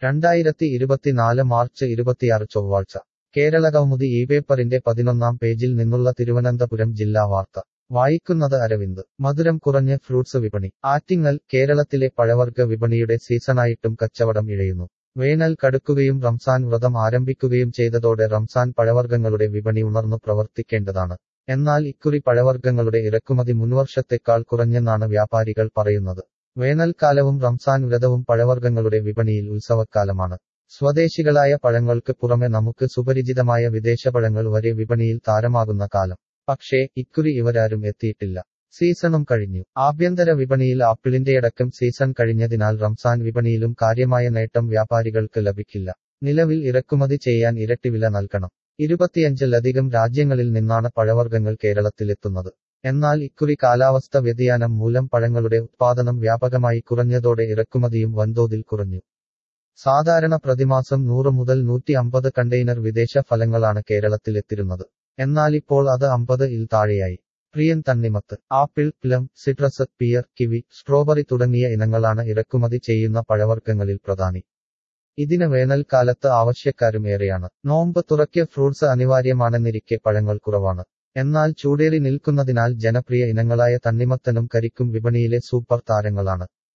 രണ്ടായിരത്തി ഇരുപത്തിനാല് മാർച്ച് ഇരുപത്തിയാറ് ചൊവ്വാഴ്ച കേരള കൗമുദി ഈ പേപ്പറിന്റെ പതിനൊന്നാം പേജിൽ നിന്നുള്ള തിരുവനന്തപുരം ജില്ലാ വാർത്ത വായിക്കുന്നത് അരവിന്ദ് മധുരം കുറഞ്ഞ് ഫ്രൂട്ട്സ് വിപണി ആറ്റിങ്ങൽ കേരളത്തിലെ പഴവർഗ വിപണിയുടെ സീസണായിട്ടും കച്ചവടം ഇഴയുന്നു വേനൽ കടുക്കുകയും റംസാൻ വ്രതം ആരംഭിക്കുകയും ചെയ്തതോടെ റംസാൻ പഴവർഗ്ഗങ്ങളുടെ വിപണി ഉണർന്നു പ്രവർത്തിക്കേണ്ടതാണ് എന്നാൽ ഇക്കുറി പഴവർഗ്ഗങ്ങളുടെ ഇറക്കുമതി മുൻവർഷത്തെക്കാൾ കുറഞ്ഞെന്നാണ് വ്യാപാരികൾ പറയുന്നത് വേനൽക്കാലവും റംസാൻ വ്രതവും പഴവർഗ്ഗങ്ങളുടെ വിപണിയിൽ ഉത്സവക്കാലമാണ് സ്വദേശികളായ പഴങ്ങൾക്ക് പുറമെ നമുക്ക് സുപരിചിതമായ വിദേശപഴങ്ങൾ വരെ വിപണിയിൽ താരമാകുന്ന കാലം പക്ഷേ ഇക്കുറി ഇവരാരും എത്തിയിട്ടില്ല സീസണും കഴിഞ്ഞു ആഭ്യന്തര വിപണിയിൽ ആപ്പിളിന്റെയടക്കം സീസൺ കഴിഞ്ഞതിനാൽ റംസാൻ വിപണിയിലും കാര്യമായ നേട്ടം വ്യാപാരികൾക്ക് ലഭിക്കില്ല നിലവിൽ ഇറക്കുമതി ചെയ്യാൻ ഇരട്ടി വില നൽകണം ഇരുപത്തിയഞ്ചിലധികം രാജ്യങ്ങളിൽ നിന്നാണ് പഴവർഗ്ഗങ്ങൾ കേരളത്തിലെത്തുന്നത് എന്നാൽ ഇക്കുറി കാലാവസ്ഥ വ്യതിയാനം മൂലം പഴങ്ങളുടെ ഉത്പാദനം വ്യാപകമായി കുറഞ്ഞതോടെ ഇറക്കുമതിയും വൻതോതിൽ കുറഞ്ഞു സാധാരണ പ്രതിമാസം നൂറ് മുതൽ നൂറ്റി അമ്പത് കണ്ടെയ്നർ വിദേശ ഫലങ്ങളാണ് കേരളത്തിലെത്തിരുന്നത് എന്നാൽ ഇപ്പോൾ അത് അമ്പത് ഇൽ താഴെയായി പ്രിയൻ തണ്ണിമത്ത് apple plum citrus pear kiwi strawberry തുടങ്ങിയ ഇനങ്ങളാണ് ഇറക്കുമതി ചെയ്യുന്ന പഴവർഗ്ഗങ്ങളിൽ പ്രധാനി ഇതിന് വേനൽക്കാലത്ത് ആവശ്യക്കാരും ഏറെയാണ് നോമ്പ് തുറക്കിയ ഫ്രൂട്ട്സ് അനിവാര്യമാണെന്നിരിക്കെ പഴങ്ങൾ കുറവാണ് എന്നാൽ ചൂടേറി നിൽക്കുന്നതിനാൽ ജനപ്രിയ ഇനങ്ങളായ തണ്ണിമത്തനും കരിക്കും വിപണിയിലെ സൂപ്പർ താരങ്ങളാണ്